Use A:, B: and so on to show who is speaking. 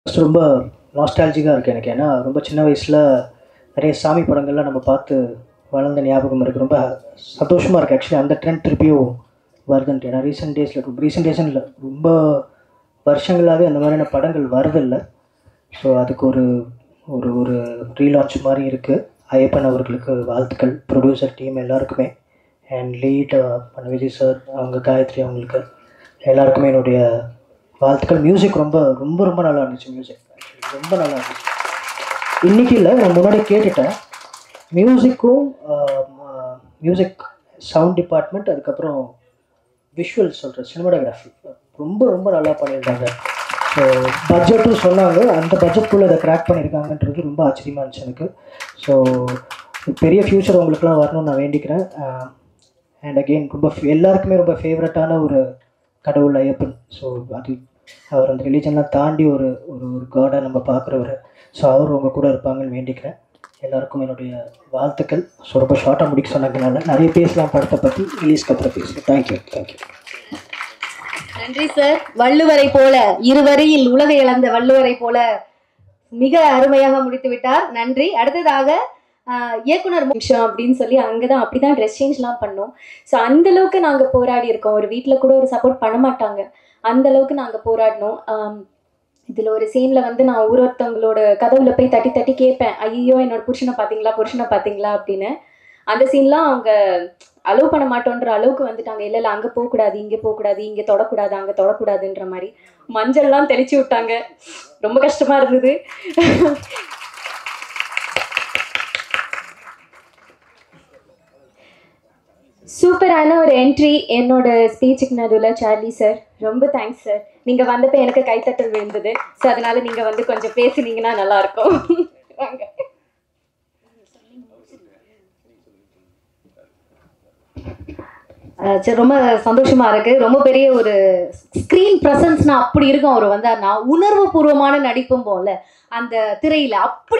A: first ரொம்ப நாஸ்டாலஜிக்காக இருக்குது எனக்கு ஏன்னா ரொம்ப சின்ன வயசில் நிறைய சாமி படங்கள்லாம் நம்ம பார்த்து வளர்ந்த ஞாபகம் இருக்குது ரொம்ப சந்தோஷமாக இருக்குது ஆக்சுவலி அந்த ட்ரெண்ட் திருப்பியும் வருதுன்ட்டு ஏன்னா ரீசெண்ட் டேஸில் ரொம்ப ரீசெண்ட் டேஸ்னு இல்லை ரொம்ப வருஷங்களாகவே அந்த மாதிரியான படங்கள் வரதில்லை ஸோ அதுக்கு ஒரு ஒரு ஒரு ரீலான்ச் மாதிரி இருக்குது ஐயப்பன் அவர்களுக்கு வாழ்த்துக்கள் ப்ரொடியூசர் டீம் எல்லாருக்குமே அண்ட் லீட் பண்ண விஜய் சார் அவங்க காயத்ரி அவங்களுக்கு எல்லாருக்குமே என்னுடைய வாழ்த்துக்கள் மியூசிக் ரொம்ப ரொம்ப ரொம்ப நல்லா இருந்துச்சு மியூசிக் ரொம்ப நல்லா இருந்துச்சு இன்றைக்கி இல்லை நான் முன்னாடி கேட்டுட்டேன் மியூசிக்கும் மியூசிக் சவுண்ட் டிபார்ட்மெண்ட் அதுக்கப்புறம் விஷுவல் சொல்கிறேன் சினிமாட்டோகிராஃபி ரொம்ப ரொம்ப நல்லா பண்ணியிருந்தாங்க ஸோ பட்ஜெட்டும் சொன்னாங்க அந்த பட்ஜெட்குள்ளே இதை கிராக் பண்ணியிருக்காங்கன்றது ரொம்ப ஆச்சரியமாக இருந்துச்சு எனக்கு ஸோ பெரிய ஃப்யூச்சர் உங்களுக்குலாம் வரணும்னு நான் வேண்டிக்கிறேன் அண்ட் அகெயின் ரொம்ப fe- எல்லாருக்குமே ரொம்ப ஃபேவரட்டான ஒரு கடவுள் ஐயப்பன் ஸோ அது அவர் அந்த ரிலீஜன்லாம் தாண்டி ஒரு ஒரு ஒரு காடை நம்ம பார்க்குறவர் ஸோ அவர் உங்கள் கூட இருப்பாங்கன்னு வேண்டிக்கிறேன் எல்லாருக்கும் என்னுடைய வாழ்த்துக்கள் ஸோ ரொம்ப ஷார்ட்டாக முடிக்க சொன்னதுனால நிறைய பேசலாம் படத்தை பற்றி ரிலீஸ்க்கு அப்புறம் பேசுகிறேன் தேங்க்யூ தேங்க்யூ
B: நன்றி சார் வள்ளுவரை போல இருவரையில் உலகை இழந்த வள்ளுவரை போல மிக அருமையாக முடித்து விட்டார் நன்றி அடுத்ததாக ஆஹ், இயக்குனர் நிமிஷம் அப்படின்னு சொல்லி அங்கதான் அப்படிதான் ட்ரெஸ் சேஞ்ச்லாம் பண்ணோம் ஸோ அந்த அளவுக்கு நாங்க போராடி இருக்கோம் ஒரு வீட்ல கூட ஒரு சப்போர்ட் பண்ண மாட்டாங்க அந்த அளவுக்கு நாங்க போராடினோம் ஆம், இதுல ஒரு சீன்ல வந்து நான் ஒரு ஒருத்தவங்களோட கதவுல போய் தட்டி தட்டி கேட்பேன் ஐயோ என்னோட புருஷனை பாத்தீங்களா புருஷனை பாத்தீங்களா அப்படின்னு அந்த சீன்லாம் அவங்க அலோவ் பண்ண மாட்டோன்ற அளவுக்கு வந்துட்டாங்க இல்ல இல்ல அங்க போக கூடாது இங்க போக கூடாது இங்க தொடக்கூடாது அங்க தொடக்கூடாதுன்ற மாதிரி மஞ்சள்லாம் தெளிச்சு விட்டாங்க ரொம்ப கஷ்டமா இருந்தது சூப்பரான ஒரு என்ட்ரி என்னோட ஸ்பீச்சுக்கு நடுவில் சார்லி சார் ரொம்ப தேங்க்ஸ் சார் நீங்கள் வந்தப்போ எனக்கு கைத்தட்டல் விழுந்தது ஸோ அதனால நீங்கள் வந்து கொஞ்சம் பேசுனீங்கன்னா நல்லா இருக்கும் வாங்க அஹ் சரி ரொம்ப சந்தோஷமா இருக்கு ரொம்ப பெரிய ஒரு ஸ்க்ரீன் ப்ரெசன்ஸ்னா அப்படி இருக்கும் அவர் வந்தார்னா உணர்வு பூர்வமான நடிப்பும் போல அந்த திரையில அப்படி